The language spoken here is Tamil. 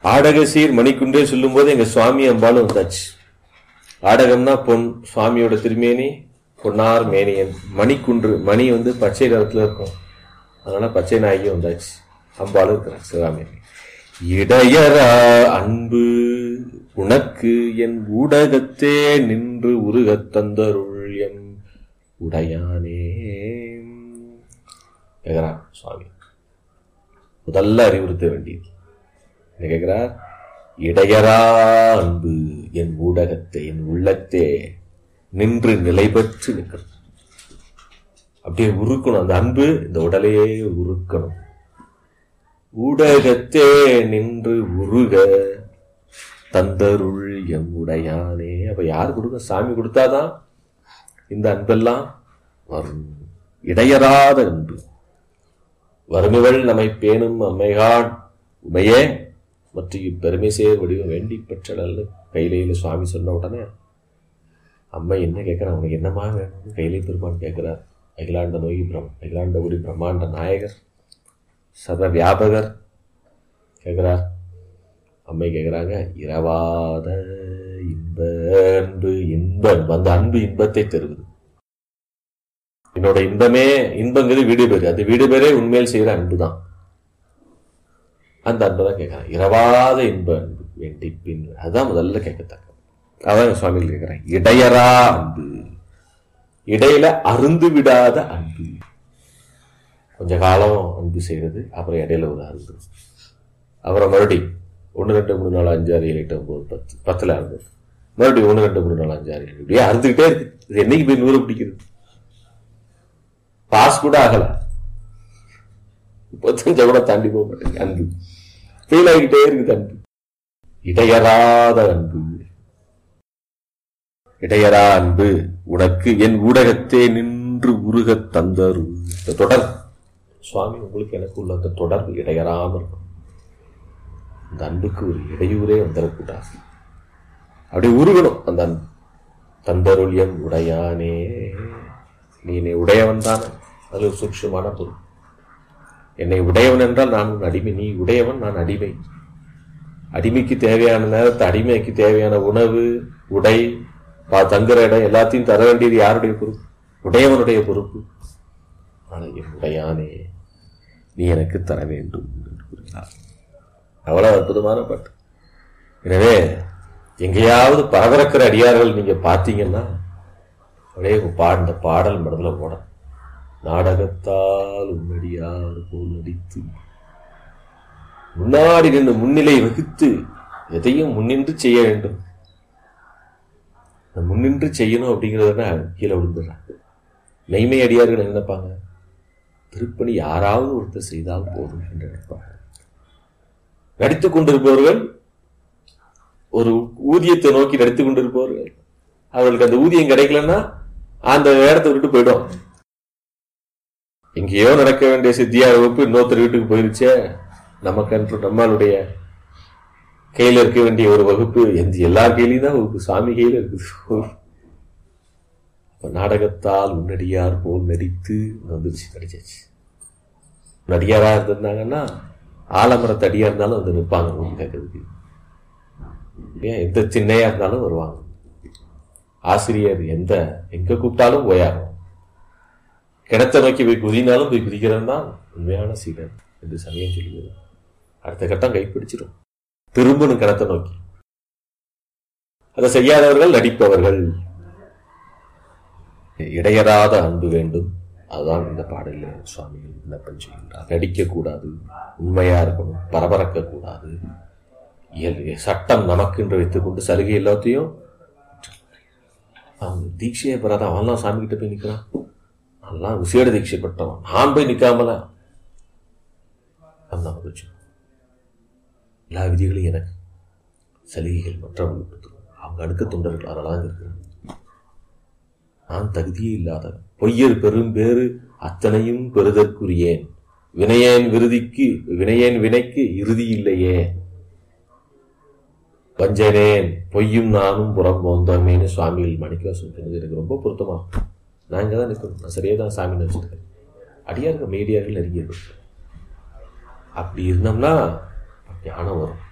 ஆடகசீர் மணிக்குன்றே சொல்லும் போது எங்க சுவாமி அம்பாலும் வந்தாச்சு ஆடகம்னா பொன் சுவாமியோட திருமேனி பொன்னார் மேனியன் மணிக்குன்று மணி வந்து பச்சை நிறத்துல இருக்கும் அதனால பச்சை நாயகி வந்தாச்சு அம்பாலும் இருக்கிறார் சிவகாமி இடையரா அன்பு உனக்கு என் ஊடகத்தே நின்று உருகத் தந்தருள் எம் உடையானே கேட்கிறார் சுவாமி முதல்ல அறிவுறுத்த வேண்டியது என்ன கேட்கிறார் இடையரா அன்பு என் ஊடகத்தை என் உள்ளத்தே நின்று நிலை பெற்று நிற்கணும் அப்படியே உருக்கணும் அந்த அன்பு இந்த உடலையே உருக்கணும் ஊடகத்தே நின்று உருக தந்தருள் எம் உடையானே அப்ப யார் கொடுக்க சாமி கொடுத்தாதான் இந்த அன்பெல்லாம் வரும் இடையறாத அன்பு வறுமைகள் நம்மை பேணும் அம்மைகான் உமையே மற்றும் இப்பெருமை சேர் வடிவம் வேண்டி பெற்றடல்னு கையிலையில சுவாமி சொன்ன உடனே அம்மை என்ன கேட்கிறான் உனக்கு என்னமா வேணும்னு கையிலை பெருமான் கேட்கிறார் அகிலாண்ட நோய் பிரம் அகிலாண்ட உரி பிரம்மாண்ட நாயகர் சர்வ வியாபகர் கேட்கிறார் அம்மை கேட்குறாங்க இரவாத இன்ப அன்பு இன்ப அன்பு அந்த அன்பு இன்பத்தை தருவது என்னோட இன்பமே இன்பங்கிறது வீடு பேரு அந்த வீடு பேரே உண்மையில் செய்யற அன்பு தான் அந்த அன்பை தான் கேட்கறான் இரவாத இன்ப அன்பு வேண்டி பின் அதுதான் முதல்ல கேட்கத்தக்க அதான் சுவாமிகள் கேட்கிறேன் இடையரா அன்பு இடையில அருந்து விடாத அன்பு கொஞ்ச காலம் அன்பு செய்யறது அப்புறம் இடையில ஒரு அன்பு அப்புறம் மறுபடி ஒன்று ரெண்டு மூணு நாலு அஞ்சு ஆறு ஏழு எட்டு ஒன்பது பத்து பத்தில் அருந்து மறுபடியும் ஒன்று ரெண்டு மூணு நாலு அஞ்சு ஆறு ஏழு இப்படியே அறுந்துக்கிட்டே இருக்கு இது என்னைக்கு போய் நூறு பிடிக்கிறது பாஸ் கூட ஆகல முப்பத்தஞ்ச கூட தாண்டி போக மாட்டேங்குது அன்பு ஃபெயில் ஆகிட்டே இருக்குது அன்பு இடையறாத அன்பு இடையரா அன்பு உனக்கு என் ஊடகத்தே நின்று உருகத் தந்தரு இந்த தொடர் சுவாமி உங்களுக்கு எனக்கு உள்ள அந்த தொடர்பு இடையறாம இருக்கும் அந்த அன்புக்கு ஒரு இடையூறே வந்துடக்கூடாது அப்படி உருகணும் அந்த அன்பு தந்தருளியம் உடையானே நீ என்னை உடையவன் தானே அது ஒரு சூட்சமான பொருள் என்னை உடையவன் என்றால் நான் உன் அடிமை நீ உடையவன் நான் அடிமை அடிமைக்கு தேவையான நேரத்தை அடிமைக்கு தேவையான உணவு உடை பா தங்குற இடம் எல்லாத்தையும் தர வேண்டியது யாருடைய பொறுப்பு உடையவனுடைய பொறுப்பு ஆனால் என் உடையானே நீ எனக்கு தர வேண்டும் என்று கூறுகிறார் அவ்வளவு அற்புதமான பாட்டு எனவே எங்கேயாவது பரபரக்கிற அடியார்கள் நீங்க பார்த்தீங்கன்னா அப்படியே பாடின பாடல் மனதுல ஓட நாடகத்தால் உன்னடியார் போல் நடித்து முன்னாடி நின்று முன்னிலை வகுத்து எதையும் முன்னின்று செய்ய வேண்டும் முன்னின்று செய்யணும் அப்படிங்கிறத கீழே விழுந்துடுறாங்க மெய்மை அடியார்கள் என்ன நினைப்பாங்க திருப்பணி யாராவது ஒருத்தர் செய்தால் போதும் என்று நினைப்பாங்க நடித்துக் கொண்டிருப்பவர்கள் ஒரு ஊதியத்தை நோக்கி நடித்துக் கொண்டிருப்பவர்கள் அவர்களுக்கு அந்த ஊதியம் கிடைக்கலன்னா அந்த இடத்தை விட்டு போயிடும் எங்கேயோ நடக்க வேண்டிய சித்தியார் வகுப்பு இன்னொருத்தர் வீட்டுக்கு போயிருச்சே நமக்கு நம்மளுடைய கையில இருக்க வேண்டிய ஒரு வகுப்பு எந்த எல்லார் கையிலையும் தான் வகுப்பு சாமி கையில இருக்குது நாடகத்தால் உன்னடியார் போல் நடித்து வந்துருச்சு நடிச்சாச்சு நடிகாரா இருந்திருந்தாங்கன்னா ஆலமரத்து அடியா இருந்தாலும் வந்து நிற்பாங்க கேட்கறதுக்கு ஏன் எந்த சின்னையா இருந்தாலும் வருவாங்க ஆசிரியர் எந்த எங்க கூப்பிட்டாலும் ஓயாகும் கிணத்தை நோக்கி போய் குதினாலும் போய் குதிக்கிறவன் தான் உண்மையான சீடன் என்று சமயம் சொல்லுவது அடுத்த கட்டம் கைப்பிடிச்சிடும் திரும்பணும் கிணத்தை நோக்கி அதை செய்யாதவர்கள் நடிப்பவர்கள் இடையறாத அன்பு வேண்டும் அதுதான் இந்த பாடலில் சுவாமிகள் விண்ணப்பம் செய்கின்றார் நடிக்கக்கூடாது உண்மையா இருக்கணும் பரபரக்க கூடாது சட்டம் நமக்கு என்று வைத்துக்கொண்டு சலுகை எல்லாத்தையும் அவன் தீட்சையை பெறாத அவன்லாம் சாமி கிட்ட போய் நிற்கிறான் அதெல்லாம் விசேட தீட்சை பெற்றவன் நான் போய் நிற்காமல அந்த வச்சு எல்லா விதிகளும் எனக்கு சலுகைகள் மற்றவர்கள் கொடுத்துரும் அவங்க அடுக்க தொண்டர்கள் அதெல்லாம் இருக்கிறாங்க நான் தகுதியே இல்லாதவன் பொய்யர் பெரும் பேறு அத்தனையும் பெறுதற்குரியேன் வினையேன் விருதிக்கு வினையேன் வினைக்கு இறுதி இல்லையே வஞ்சனேன் பொய்யும் நானும் புறம் போந்தோமேனு சுவாமிகள் மணிக்கவாசம் சொன்னது எனக்கு ரொம்ப பொருத்தமா நான் இங்கே தான் நிற்கணும் நான் சரியாக தான் சாமி நினச்சிருக்கேன் அடியார்கள் மீடியார்கள் நெருங்கியிருக்கும் அப்படி இருந்தோம்னா ஞானம் வரும்